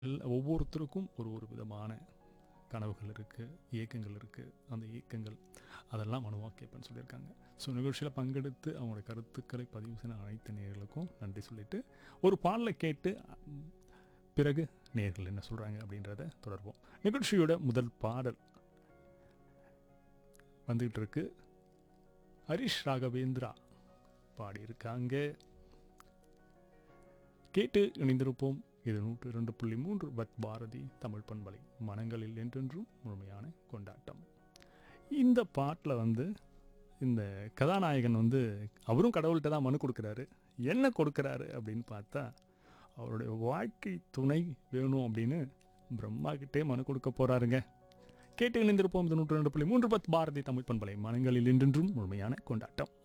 L ஒவ்வொருத்தருக்கும் ஒரு ஒரு விதமான கனவுகள் இருக்குது இயக்கங்கள் இருக்குது அந்த இயக்கங்கள் அதெல்லாம் மனுவாக்கியப்பன்னு சொல்லியிருக்காங்க ஸோ நிகழ்ச்சியில் பங்கெடுத்து அவங்களோட கருத்துக்களை பதிவு செய்த அனைத்து நேயர்களுக்கும் நன்றி சொல்லிட்டு ஒரு பாடலை கேட்டு ம், பிறகு நேர்கள் என்ன சொல்கிறாங்க அப்படின்றத தொடர்வோம் நிகழ்ச்சியோட முதல் பாடல் வந்துகிட்டு இருக்கு ஹரிஷ் ராகவேந்திரா பாடியிருக்காங்க கேட்டு இணைந்திருப்போம் இது நூற்று இரண்டு புள்ளி மூன்று பத் பாரதி தமிழ் பண்பலை மனங்களில் என்றென்றும் முழுமையான கொண்டாட்டம் இந்த பாட்டில் வந்து இந்த கதாநாயகன் வந்து அவரும் கடவுள்கிட்ட தான் மனு கொடுக்குறாரு என்ன கொடுக்குறாரு அப்படின்னு பார்த்தா அவருடைய வாழ்க்கை துணை வேணும் அப்படின்னு பிரம்மா கிட்டே மனு கொடுக்க போறாருங்க கேட்டு இணைந்திருப்போம் இது நூற்று ரெண்டு புள்ளி மூன்று பத் பாரதி தமிழ் பண்பலை மனங்களில் என்றென்றும் முழுமையான கொண்டாட்டம்